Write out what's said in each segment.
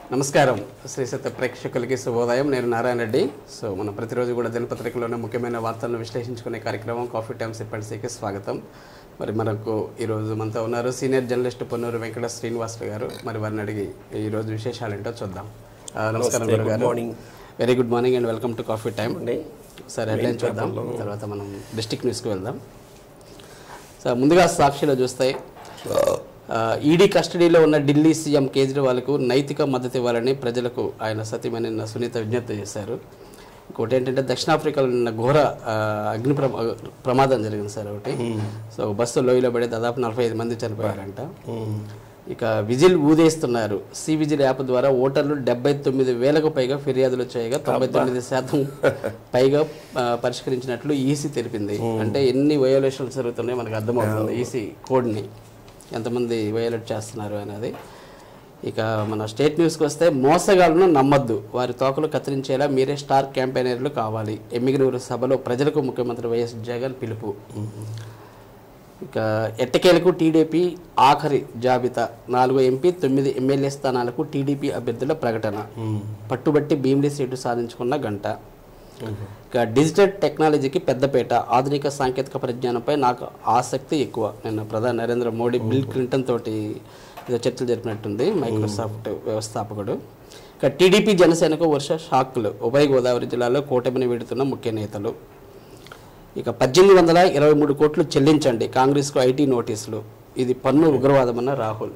నమస్కారం శ్రీ సత్య ప్రేక్షకులకి శుభోదయం నేను నారాయణ రెడ్డి సో మనం ప్రతిరోజు కూడా దినపత్రికలోనే ముఖ్యమైన వార్తలను విశ్లేషించుకునే కార్యక్రమం కాఫీ టైమ్ సిప్పన్సీకి స్వాగతం మరి మనకు ఈరోజు మనతో ఉన్నారు సీనియర్ జర్నలిస్ట్ పొన్నూరు వెంకట శ్రీనివాసులు గారు మరి వారిని అడిగి ఈరోజు విశేషాలు ఏంటో చూద్దాం ఆ, నమస్కారం నమస్తే, గురుగారు good morning. Very good morning and welcome to coffee time అండి సరే హెడ్లైన్ చూద్దాం తర్వాత మనం డిస్టిక్ న్యూస్కి వెళ్దాం సో ముందుగా సాక్షిలో చూస్తే ఈడీ కస్టడీలో ఉన్న ఢిల్లీ సీఎం కేజ్రీవాల్కు నైతిక మద్దతు ఇవ్వాలని ప్రజలకు ఆయన సతీమణి సునీత విజ్ఞప్తి చేశారు ఇంకోటి ఏంటంటే దక్షిణాఫ్రికాలో నిన్న ఘోర ఆ, అగ్ని ప్రమా ప్రమాదం జరిగింది సార్ ఒకటి సో బస్సు లోయలో పడి దాదాపు నలభై ఐదు మంది చనిపోయారంట ఇక విజిల్ ఊదేస్తున్నారు సి విజిల్ యాప్ ద్వారా ఓటర్లు డెబ్బై తొమ్మిది వేలకు పైగా ఫిర్యాదులు చేయగా తొంభై తొమ్మిది శాతం పైగా ఆ, పరిష్కరించినట్లు ఈసీ తెలిపింది అంటే ఎన్ని వయోలేషన్స్ జరుగుతున్నాయో మనకు అర్థమవుతుంది ఈసీ కోడ్ని ఎంతమంది వయోలేట్ చేస్తున్నారు అనేది ఇక మన స్టేట్ న్యూస్కి వస్తే మోసగాళ్లను నమ్మద్దు వారి తోకలు కత్తిరించేలా మీరే స్టార్ క్యాంపెయినర్లు కావాలి ఎమ్మిగనూరు సభలో ప్రజలకు ముఖ్యమంత్రి వైఎస్ జగన్ పిలుపు ఇక ఎట్టకేలకు టీడీపీ ఆఖరి జాబితా నాలుగు ఎంపీ తొమ్మిది ఎమ్మెల్యే స్థానాలకు టీడీపీ అభ్యర్థుల ప్రకటన పట్టుబట్టి భీమిలి సీటు సాధించుకున్న గంట ఇక డిజిటల్ టెక్నాలజీకి పెద్దపేట ఆధునిక సాంకేతిక పరిజ్ఞానంపై నాకు ఆసక్తి ఎక్కువ నిన్న ప్రధాని నరేంద్ర మోడీ బిల్ క్లింటన్ తోటి ఏదో చర్చలు జరిపినట్టుంది మైక్రోసాఫ్ట్ వ్యవస్థాపకుడు ఇక టీడీపీ జనసేనకు వర్ష షాక్లు ఉభయ గోదావరి జిల్లాలో కూటమిని వీడుతున్న ముఖ్య నేతలు ఇక పద్దెనిమిది వందల ఇరవై మూడు కోట్లు చెల్లించండి కాంగ్రెస్కు ఐటీ నోటీసులు ఇది పన్ను ఉగ్రవాదమన్న రాహుల్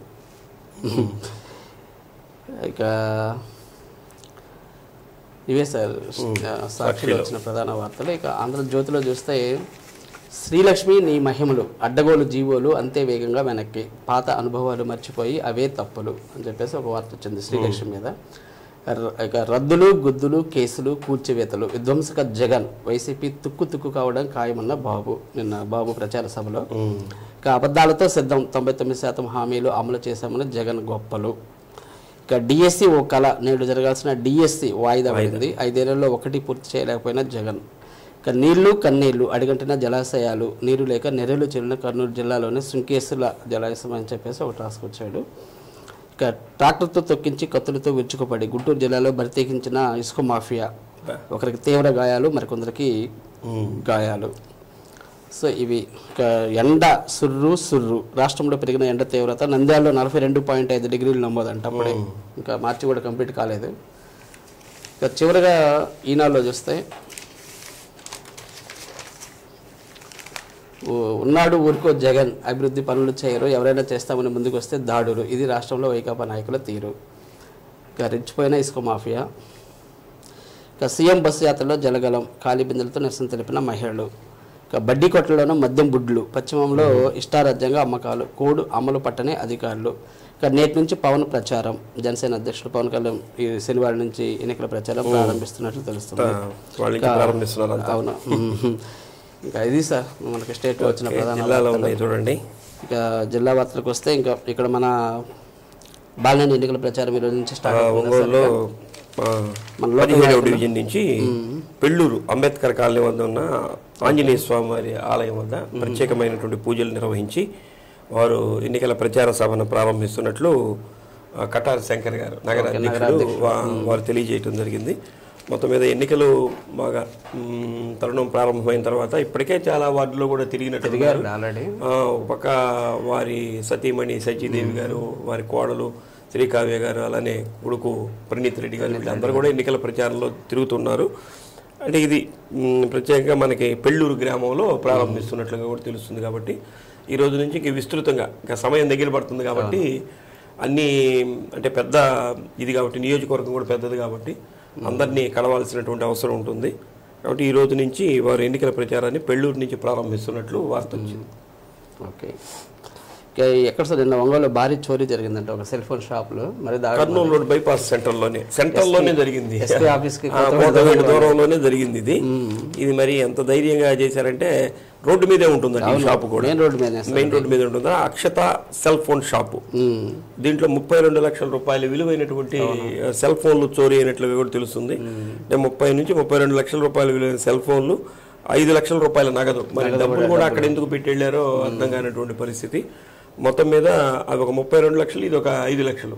ఇక ఇవే సార్ సాక్షిలో వచ్చిన ప్రధాన వార్తలు ఇక ఆంధ్రజ్యోతిలో చూస్తే శ్రీలక్ష్మి నీ మహిమలు అడ్డగోలు జీవోలు అంతే వేగంగా వెనక్కి పాత అనుభవాలు మర్చిపోయి అవే తప్పులు అని చెప్పేసి ఒక వార్త వచ్చింది శ్రీలక్ష్మి మీద ర- ఇక రద్దులు గుద్దులు కేసులు కూల్చివేతలు విధ్వంసక జగన్ వైసీపీ తుక్కు తుక్కు కావడం ఖాయమన్న బాబు నిన్న బాబు ప్రచార సభలో ఇక అబద్ధాలతో సిద్ధం తొంభై తొమ్మిది శాతం హామీలు అమలు చేశామని జగన్ గొప్పలు ఇక డిఎస్సి ఓ కళ నేడు జరగాల్సిన డిఎస్సి వాయిదా పడింది ఐదేళ్లలో ఒకటి పూర్తి చేయలేకపోయినా జగన్ ఇక నీళ్లు కన్నీళ్లు అడిగంటిన జలాశయాలు నీరు లేక నెర్రెలు చెల్లిన కర్నూలు జిల్లాలోని సుంకేసుల జలాశయం అని చెప్పేసి ఒకటి రాసుకొచ్చాడు ఇక ట్రాక్టర్తో తొక్కించి కత్తులతో విరుచుకుపడి గుంటూరు జిల్లాలో బరితెగించిన ఇసుక మాఫియా ఒకరికి తీవ్ర గాయాలు మరికొందరికి గాయాలు సో ఇవి ఇక ఎండ సుర్రు సుర్రు రాష్ట్రంలో పెరిగిన ఎండ తీవ్రత నంద్యాలలో నలభై రెండు పాయింట్ ఐదు డిగ్రీలు నమోదంట అప్పుడే ఇంకా మార్చి కూడా కంప్లీట్ కాలేదు ఇక చివరిగా ఈనాడులో చూస్తే ఉ- ఉన్నాడు ఊరుకో జగన్ అభివృద్ధి పనులు చేయరు ఎవరైనా చేస్తామని ముందుకు వస్తే దాడులు ఇది రాష్ట్రంలో వైకాపా నాయకుల తీరు ఇక రెచ్చిపోయిన ఇసుక మాఫియా ఇక సీఎం బస్సు యాత్రలో జలగలం ఖాళీ బిందెలతో నిరసన తెలిపిన మహిళలు ఇక బడ్డీ కొట్లలోనూ మద్యం బుడ్లు పశ్చిమంలో ఇష్టారాజ్యంగా అమ్మకాలు కోడ్ అమలు పట్టని అధికారులు ఇక నేటి నుంచి పవన్ ప్రచారం జనసేన అధ్యక్షుడు పవన్ కళ్యాణ్ ఈ శనివారం నుంచి ఎన్నికల ప్రచారం ప్రారంభిస్తున్నట్లు తెలుస్తుంది వాళ్ళ నుంచి ప్రారంభిస్తున్నారు అంతా. అవును మ్మ్. ఇంకా ఇది సార్ మనకి స్టేట్లో వచ్చిన ప్రధాన జిల్లాలో ఉన్నాయి చూడండి ఇక జిల్లా వార్తలకు వస్తే ఇంకా ఇక్కడ మన బాలినేని ఎన్నికల ప్రచారం ఈరోజు నుంచి ఆ, స్టార్ట్ అవుతుంది ఒంగోలులో ఆ, మన లోకల్ పదిహేడవ డివిజన్ నుంచి పెళ్ళూరు అంబేద్కర్ కాలనీ వద్ద ఉన్న ఆంజనేయ స్వామి వారి ఆలయం వద్ద ప్రత్యేకమైనటువంటి పూజలు నిర్వహించి వారు ఎన్నికల ప్రచార సభను ప్రారంభిస్తున్నట్లు ఆ, కటారి శంకర్ గారు నగర అధ్యక్షుడు వా- వారు తెలియజేయటం జరిగింది మొత్తం మీద ఎన్నికలు బాగా మ్, తరుణం ప్రారంభమైన తర్వాత ఇప్పటికే చాలా వార్డులో కూడా తిరిగినట్టు ఆల్రెడీ ఆ, ఒక పక్క వారి సతీమణి సతీదేవి గారు వారి కోడలు శ్రీకావ్య గారు అలానే కొడుకు ప్రణీత్ రెడ్డి గారు వీళ్ళందరూ కూడా ఎన్నికల ప్రచారంలో తిరుగుతున్నారు అంటే ఇది మ్, ప్రత్యేకంగా మనకి పెళ్ళూరు గ్రామంలో ప్రారంభిస్తున్నట్లుగా కూడా తెలుస్తుంది కాబట్టి ఈ రోజు నుంచి ఇంక విస్తృతంగా ఇంకా సమయం దగ్గర పడుతుంది కాబట్టి అన్ని అంటే పెద్ద ఇది కాబట్టి నియోజకవర్గం కూడా పెద్దది కాబట్టి అందరినీ కలవాల్సినటువంటి అవసరం ఉంటుంది కాబట్టి ఈ రోజు నుంచి వారు ఎన్నికల ప్రచారాన్ని పెళ్ళూరు నుంచి ప్రారంభిస్తున్నట్లు వార్త వచ్చింది ఓకే ఇక ఎక్కడ సార్ నిన్న ఒంగోలు భారీ చోరీ జరిగిందంట ఒక సెల్ ఫోన్ షాప్లో మరి దాడి కర్నూలు రోడ్ బైపాస్ సెంటర్ లోనే సెంటర్ లోనే జరిగింది ఎస్పీ ఆఫీస్కి ఆ, కోతవేడు దూరంలోనే జరిగింది ఇది ఇది మరి ఎంత ధైర్యంగా చేశారంటే రోడ్డు మీదే ఉంటుందండి ఈ షాపు కూడా మెయిన్ రోడ్డు మీద మెయిన్ రోడ్డు మీద ఉంటుందా అక్షత సెల్ ఫోన్ షాపు దీంట్లో ముప్పై రెండు లక్షల రూపాయల విలువైనటువంటి సెల్ ఫోన్లు చోరీ అయినట్లుగా కూడా తెలుస్తుంది అంటే ముప్పై నుంచి ముప్పై రెండు లక్షల రూపాయల విలువైన సెల్ ఫోన్లు ఐదు లక్షల రూపాయల నగదు మరి డబ్బులు కూడా అక్కడ ఎందుకు పెట్టి వెళ్ళారో అర్థం కానటువంటి పరిస్థితి మొత్తం మీద అవి ఒక ముప్పై రెండు లక్షలు ఇది ఒక ఐదు లక్షలు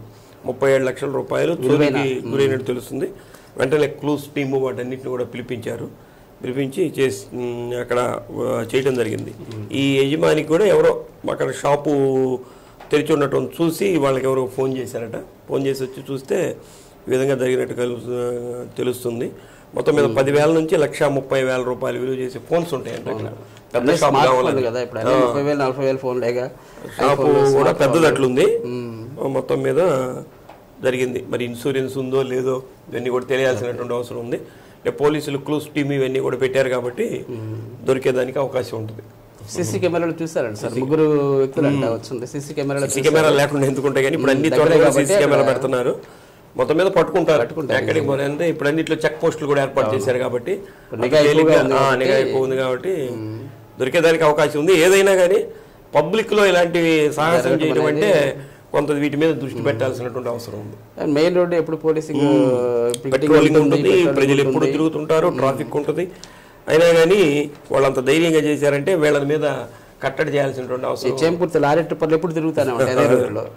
ముప్పై ఏడు లక్షల రూపాయలు చోరీకి గురైనట్టు తెలుస్తుంది వెంటనే క్లూస్ టీము వాటన్నిటిని కూడా పిలిపించారు పిలిపించి చేసి ఉమ్, అక్కడ ఆ, చేయడం జరిగింది ఈ యజమానికి కూడా ఎవరో అక్కడ షాపు తెరిచి ఉండటం చూసి వాళ్ళకి ఎవరో ఫోన్ చేశారట ఫోన్ చేసి వచ్చి చూస్తే ఈ విధంగా జరిగినట్టు కలు- తెలుస్తుంది మొత్తం మీద పదివేల నుంచి లక్ష ముప్పై వేల రూపాయలు విలువ చేసే ఫోన్స్ ఉంటాయంట ఇక్కడ పెద్ద షాప్ స్మార్ట్ ఫోన్ కావాలని కదా ఇప్పుడు అన్ని ముప్పై వేలు నలభై వేలు ఫోన్ లేక షాపు కూడా పెద్దది అట్లుంది మొత్తం మీద జరిగింది మరి ఇన్సూరెన్స్ ఉందో లేదో ఇవన్నీ కూడా తెలియాల్సినటువంటి అవసరం ఉంది అంటే పోలీసులు క్లూస్ టీమ్ ఇవన్నీ కూడా పెట్టారు కాబట్టి దొరికేదానికి అవకాశం ఉంటుంది సీసీ కెమెరాలు చూసారండి సార్ ముగ్గురు వ్యక్తులు అంట వచ్చింది సీసీ కెమెరాలు సీసీ కెమెరా లేకుండా ఎందుకుంటాయి కానీ ఇప్పుడు అన్ని దగ్గరే చోట్ల కాబట్టి సీసీ కెమెరా అక్కడ- పెడుతున్నారు మొత్తం మీద పట్టుకుంటారు ఎక్కడికి పోనీ అంటే ఇప్పుడు అన్నిట్లో చెక్ పోస్టులు కూడా ఏర్పాటు చేశారు కాబట్టి నిఘా తేలిగ్గా- ఎక్కువగా ఉంది ఆ, నిఘా ఎక్కువ ఉంది కాబట్టి దొరికేదానికి అవకాశం ఉంది ఏదైనా కానీ పబ్లిక్ లో ఇలాంటివి సాహసం చేయడం అంటే కొంత వీటి మీద దృష్టి పెట్టాల్సినటువంటి అవసరం ఉంది మెయిన్ రోడ్డు ఎప్పుడు పోలీసింగ్ పెట్రోలింగ్ ఉంటుంది ప్రజలు ఎప్పుడు తిరుగుతుంటారు ట్రాఫిక్ ఉంటుంది అయినా కానీ వాళ్ళంత ధైర్యంగా చేశారంటే వీళ్ళ మీద కట్టడి చేయాల్సినటువంటి అవసరం చేంపూర్తి లారీ ట్రిప్పర్లు ఎప్పుడు తిరుగుతానే ఉంటాయి అదే రోజుల్లో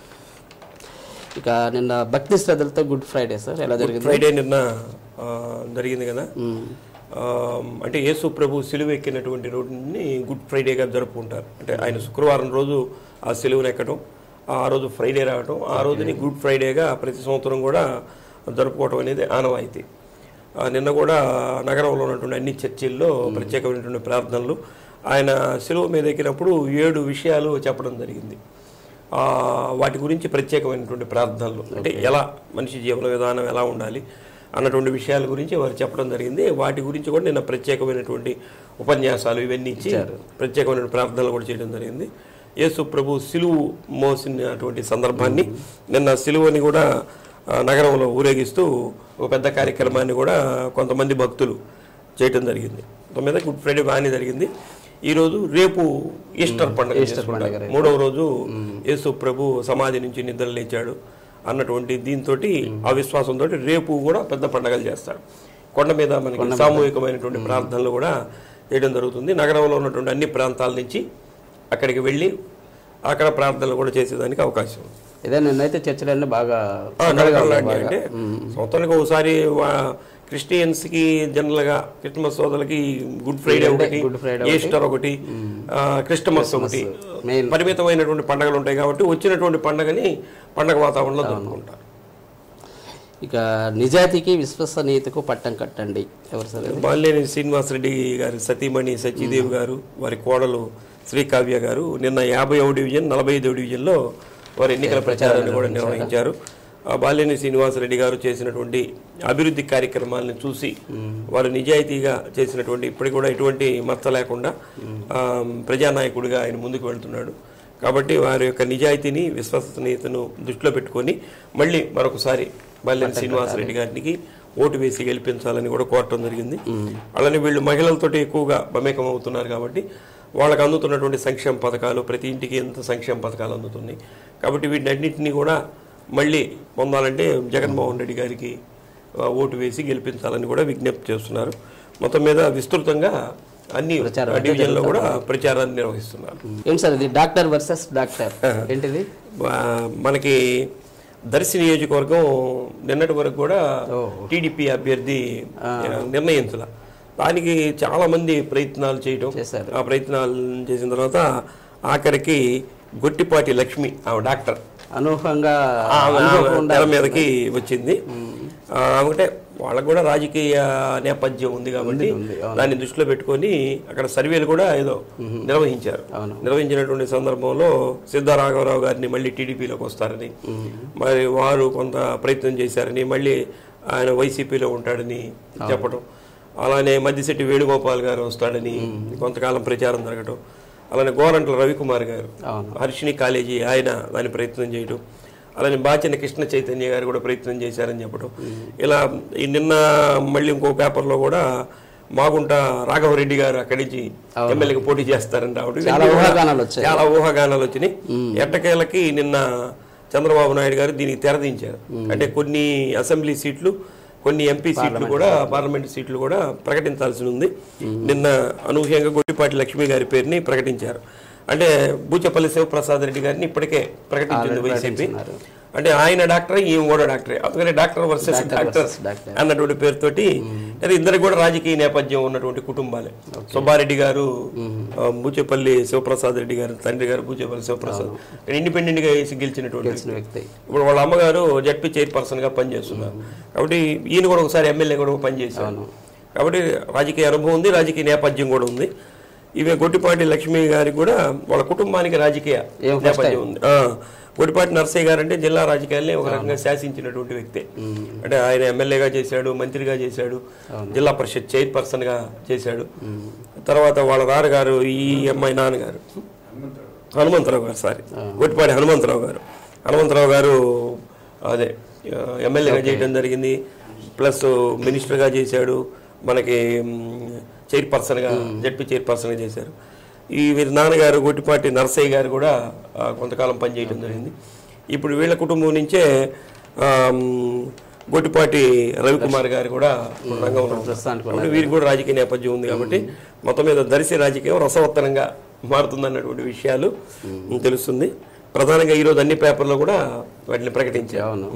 ఇక నిన్న భక్తి శ్రద్ధలతో గుడ్ ఫ్రైడే సార్ ఎలా జరిగింది ఫ్రైడే నిన్న ఆ, జరిగింది కదా ఆ, అంటే యేసు ప్రభు సిలువ ఎక్కినటువంటి రోజుని గుడ్ ఫ్రైడేగా జరుపుకుంటారు అంటే ఆయన శుక్రవారం రోజు ఆ సిలువను ఎక్కడం ఆ రోజు ఫ్రైడే రావటం ఆ రోజుని గుడ్ ఫ్రైడేగా ప్రతి సంవత్సరం కూడా జరుపుకోవటం అనేది ఆనవాయితీ ఆ, నిన్న కూడా నగరంలో ఉన్నటువంటి అన్ని చర్చిల్లో ప్రత్యేకమైనటువంటి ప్రార్థనలు ఆయన సిలువ మీద ఎక్కినప్పుడు ఏడు విషయాలు చెప్పడం జరిగింది ఆ, వాటి గురించి ప్రత్యేకమైనటువంటి ప్రార్థనలు అంటే ఎలా మనిషి జీవన విధానం ఎలా ఉండాలి అన్నటువంటి విషయాల గురించి వారు చెప్పడం జరిగింది వాటి గురించి కూడా నిన్న ప్రత్యేకమైనటువంటి ఉపన్యాసాలు ఇవన్నీ ఇచ్చి ప్రత్యేకమైన ప్రార్థనలు కూడా చేయడం జరిగింది యేసు ప్రభు సిలువు మోసినటువంటి సందర్భాన్ని నిన్న సిలువని కూడా ఆ, నగరంలో ఊరేగిస్తూ ఒక పెద్ద కార్యక్రమాన్ని కూడా కొంతమంది భక్తులు చేయటం జరిగింది మొత్తం మీద గుడ్ ఫ్రైడే బాగానే జరిగింది ఈ రోజు రేపు ఈస్టర్ పండుగ చేసుకుంటారు మూడవ రోజు యేసు ప్రభు సమాధి నుంచి నిద్ర లేచాడు అన్నటువంటి దీంతో ఆ విశ్వాసంతో రేపు కూడా పెద్ద పండగలు చేస్తారు కొండ మీద మనకి సామూహికమైనటువంటి ప్రార్థనలు కూడా చేయడం జరుగుతుంది నగరంలో ఉన్నటువంటి అన్ని ప్రాంతాల నుంచి అక్కడికి వెళ్ళి అక్కడ ప్రార్థనలు కూడా చేసేదానికి అవకాశం ఉంది ఇదే నిన్నైతే చర్చలన్నీ బాగా ఆ, కళకళలాడినాయి. అంటే సంవత్సరానికి ఒకసారి క్రిస్టియన్స్ కి జనరల్ గా క్రిస్మస్ సోదరులకి గుడ్ ఫ్రైడే ఒకటి గుడ్ ఫ్రైడే ఈస్టర్ ఒకటి ఆ, క్రిస్టమస్ ఒకటి మెయిన్ పరిమితమైనటువంటి పండుగలు ఉంటాయి కాబట్టి వచ్చినటువంటి పండుగని పండగ వాతావరణంలో జరుపుకుంటారు ఇక నిజాయితీకి విశ్వసనీయతకు పట్టం కట్టండి ఎవరు సార్ ఇది? బాలినేని శ్రీనివాసరెడ్డి గారి సతీమణి సత్యదేవి గారు వారి కోడలు శ్రీకావ్య గారు నిన్న యాభై డివిజన్ నలభై ఐదవ డివిజన్లో వారి ఎన్నికల ప్రచారాన్ని కూడా నిర్వహించారు ఆ బాలినేని శ్రీనివాసరెడ్డి గారు చేసినటువంటి అభివృద్ధి కార్యక్రమాలను చూసి వారు నిజాయితీగా చేసినటువంటి ఇప్పటికి కూడా ఎటువంటి మచ్చ లేకుండా ఆ, ప్రజానాయకుడిగా ఆయన ముందుకు వెళ్తున్నాడు కాబట్టి వారి యొక్క నిజాయితీని విశ్వసనీయతను దృష్టిలో పెట్టుకొని మళ్ళీ మరొకసారి బాలినేని శ్రీనివాసరెడ్డి గారికి ఓటు వేసి గెలిపించాలని కూడా కోరటం జరిగింది అలానే వీళ్ళు మహిళలతోటి ఎక్కువగా మమేకం అవుతున్నారు కాబట్టి వాళ్ళకి అందుతున్నటువంటి సంక్షేమ పథకాలు ప్రతి ఇంటికి ఎంత సంక్షేమ పథకాలు అందుతున్నాయి కాబట్టి వీటన్నింటినీ కూడా మళ్ళీ పొందాలంటే జగన్మోహన్ రెడ్డి గారికి ఆ, ఓటు వేసి గెలిపించాలని కూడా విజ్ఞప్తి చేస్తున్నారు మొత్తం మీద విస్తృతంగా అన్ని డివిజన్లో కూడా ప్రచారాన్ని నిర్వహిస్తున్నారు ఏంటి సార్ ఇది డాక్టర్ వర్సెస్ డాక్టర్ ఏంటిది ఆ, మనకి దర్శి నియోజకవర్గం నిన్నటి వరకు కూడా టీడీపీ అభ్యర్థి నిర్ణయించాల దానికి చాలా మంది ప్రయత్నాలు చేయటం చేశారు. ఆ ప్రయత్నాలు చేసిన తర్వాత ఆఖరికి గొట్టిపాటి లక్ష్మి ఆమె డాక్టర్ అనూహ్యంగా ఆమె అనుభవం ఆమె ఉండాలి. తెర మీదకి వచ్చింది ఆ, అంటే వాళ్ళకు కూడా రాజకీయ నేపథ్యం ఉంది కాబట్టి ఉంది, దాన్ని దృష్టిలో పెట్టుకొని అక్కడ సర్వేలు కూడా ఏదో నిర్వహించారు అవును. నిర్వహించినటువంటి సందర్భంలో సిద్ధారాఘవరావు గారిని మళ్ళీ టీడీపీలోకి వస్తారని మరి వారు కొంత ప్రయత్నం చేశారని మళ్ళీ ఆయన వైసీపీలో ఉంటాడని చెప్పడం అలానే మద్దిశెట్టి వేణుగోపాల్ గారు వస్తాడని కొంతకాలం ప్రచారం జరగటం అలానే గోరంట్ల రవికుమార్ గారు అవును. హర్షిని కాలేజీ ఆయన దాని ప్రయత్నం చేయటం అలానే బాచిన కృష్ణ చైతన్య గారు కూడా ప్రయత్నం చేశారని చెప్పడం ఇలా ఈ నిన్న మళ్ళీ ఇంకో పేపర్లో కూడా మాగుంట రాఘవరెడ్డి గారు అక్కడి నుంచి ఎమ్మెల్యేకి పోటీ చేస్తారని రావడం చాలా ఇవన్నీ కూడా ఊహాగానాలు వచ్చాయి. చాలా ఊహాగానాలు వచ్చినాయి ఎట్టకేలకి నిన్న చంద్రబాబు నాయుడు గారు దీనికి తెరదించారు అంటే కొన్ని అసెంబ్లీ సీట్లు కొన్ని ఎంపీ సీట్లు కూడా పార్లమెంట్ సీట్లు కూడా ప్రకటించాల్సి ఉంది నిన్న అనూహ్యంగా గొట్టిపాటి లక్ష్మి గారి పేరుని ప్రకటించారు అంటే బూచపల్లి శివప్రసాద్ రెడ్డి గారిని ఇప్పటికే ప్రకటించింది వైసీపీ అంటే ఆయన డాక్టర్ ఈయన కూడా డాక్టరే అందుకని doctor versus Doctor doctor versus doctor. అన్నటువంటి పేరుతోటి అది ఇద్దరికి కూడా రాజకీయ నేపథ్యం ఉన్నటువంటి కుటుంబాలే సుబ్బారెడ్డి గారు ఆ, బూచేపల్లి శివప్రసాద్ రెడ్డి గారు తండ్రి గారు బూచేపల్లి శివప్రసాద్ ఇండిపెండెంట్ గా వేసి గెలిచినటువంటి తెలిసిన వ్యక్తి ఇప్పుడు వాళ్ళ అమ్మగారు జడ్పీ చైర్పర్సన్ గా పనిచేస్తున్నారు కాబట్టి ఈయన కూడా ఒకసారి ఎమ్మెల్యే కూడా పనిచేశారు కాబట్టి రాజకీయ అనుభవం ఉంది రాజకీయ నేపథ్యం కూడా ఉంది ఇవే గొట్టిపాటి లక్ష్మి గారికి కూడా వాళ్ళ కుటుంబానికి రాజకీయ ఏం first నేపథ్యం ఉంది ఆ, గొట్టిపాటి నర్సయ్య గారు అంటే జిల్లా రాజకీయాల్ని ఒక రకంగా శాసించినటువంటి వ్యక్తి అంటే ఆయన ఎమ్మెల్యేగా చేశాడు మంత్రిగా చేశాడు జిల్లా పరిషత్ చైర్పర్సన్ గా చేశాడు తర్వాత వాళ్ళ నాన్నగారు ఈ అమ్మాయి నాన్నగారు హనుమంతరావు గారు సారీ గొట్టిపాటి హనుమంతరావు గారు హనుమంతరావు గారు అదే ఆ, ఎమ్మెల్యేగా చేయడం జరిగింది ప్లస్ మినిస్టర్గా చేశాడు మనకి మ్, చైర్పర్సన్గా జడ్పీ చైర్పర్సన్గా చేశారు ఈ వీరి నాన్నగారు గొట్టిపాటి నర్సయ్య గారు కూడా ఆ, కొంతకాలం పనిచేయడం జరిగింది ఇప్పుడు వీళ్ళ కుటుంబం నుంచే ఆ, మ్, గొట్టిపాటి రవికుమార్ గారు కూడా రంగంలో ఉన్నారు. ప్రస్తుతానికి కాబట్టి వీరికి కూడా రాజకీయ నేపథ్యం ఉంది కాబట్టి మొత్తం మీద దర్శి రాజకీయం రసవత్తరంగా మారుతుందన్నటువంటి విషయాలు తెలుస్తుంది ప్రధానంగా ఈరోజు అన్ని పేపర్లో కూడా వాటిని ప్రకటించారు అవును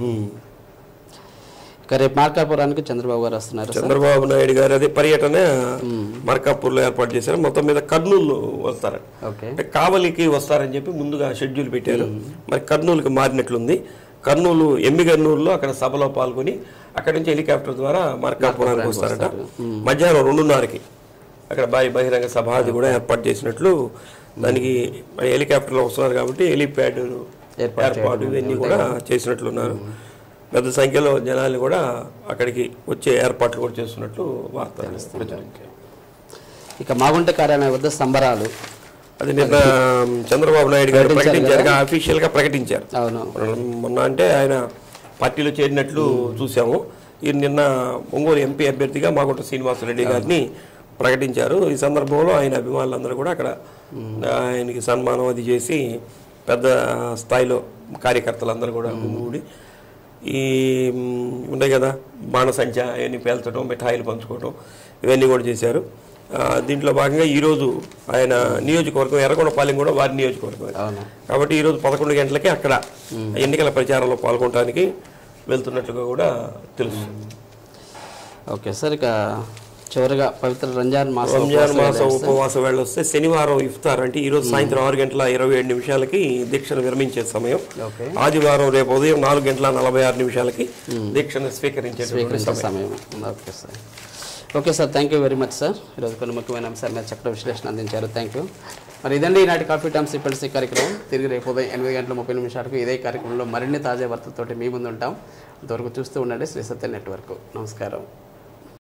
ఇక రేపు మార్కాపురానికి చంద్రబాబు గారు వస్తున్నారు సార్ చంద్రబాబు నాయుడు గారు అదే పర్యటన మార్కాపూర్లో ఏర్పాటు చేశారు మొత్తం మీద కర్నూలు వస్తారు ఓకే అంటే కావలికి వస్తారని చెప్పి ముందుగా షెడ్యూల్ పెట్టారు మరి కర్నూలుకి మారినట్లుంది కర్నూలు ఎమ్మి కర్నూలులో అక్కడ సభలో పాల్గొని అక్కడి నుంచి హెలికాప్టర్ ద్వారా మార్కాపురానికి వస్తారట మధ్యాహ్నం రెండున్నరకి అక్కడ భారీ బహిరంగ సభ అది కూడా ఏర్పాటు చేసినట్లు దానికి మరి హెలికాప్టర్లో వస్తున్నారు కాబట్టి హెలిప్యాడ్ ఏర్పాటు ఏర్పాటు ఇవన్నీ కూడా చేసినట్లున్నారు పెద్ద సంఖ్యలో జనాలు కూడా అక్కడికి వచ్చే ఏర్పాట్లు కూడా చేస్తున్నట్లు వార్త ప్రచురించారు. ఇక మాగుంట కార్యాలయం వద్ద సంబరాలు అది నిన్న చంద్రబాబు నాయుడు గారు ప్రకటించారు అఫీషియల్ గా ప్రకటించారు అవును మొన్న అంటే ఆయన పార్టీలో చేరినట్లు చూసాము ఈ నిన్న ఒంగోలు ఎంపీ అభ్యర్థిగా మాగుంట శ్రీనివాసరెడ్డి గారిని ప్రకటించారు ఈ సందర్భంలో ఆయన అభిమానులందరూ కూడా అక్కడ ఆయనకి సన్మానం అది చేసి పెద్ద స్థాయిలో కార్యకర్తలందరూ కూడా గుమిగూడి ఈ మ్, ఉన్నాయి కదా బాణసంచ అవన్నీ పేల్చడం మిఠాయిలు పంచుకోవడం ఇవన్నీ కూడా చేశారు ఆ, దీంట్లో భాగంగా ఈరోజు ఆయన నియోజకవర్గం ఎర్రగొండపాలెం కూడా వారి నియోజకవర్గం అవును కాబట్టి ఈరోజు పదకొండు గంటలకి అక్కడ ఎన్నికల ప్రచారంలో పాల్గొనడానికి వెళ్తున్నట్లుగా కూడా తెలుసు ఓకే సార్ ఇక చివరిగా పవిత్ర రంజాన్ మాసం రంజాన్ మాసం ఉపవాస వేళ వస్తే శనివారం ఇఫ్తార్ అంటే ఈ రోజు సాయంత్రం ఆరు గంటల ఇరవై ఏడు నిమిషాలకి దీక్షను విరమించే సమయం ఓకే ఆదివారం రేపు ఉదయం నాలుగు గంటల నలభై ఆరు నిమిషాలకి దీక్షను స్వీకరించేటువంటి స్వీకరించే సమయం okay sir okay sir thank you very much sir ఈరోజు కొన్ని ముఖ్యమైన అంశాల మీద చక్కటి విశ్లేషణ అందించారు థ్యాంక్ యూ మరి ఇదండి ఈనాటి కాఫీ టైమ్స్ ఇప్పటిసీ కార్యక్రమం తిరిగి రేపు ఉదయం ఎనిమిది గంటల ముప్పై నిమిషాలకు ఇదే కార్యక్రమంలో మరిన్ని తాజా వార్తలతోటి మీ ముందు ఉంటాం అంతవరకు చూస్తూ ఉండండి శ్రీ సత్య నెట్వర్క్ నమస్కారం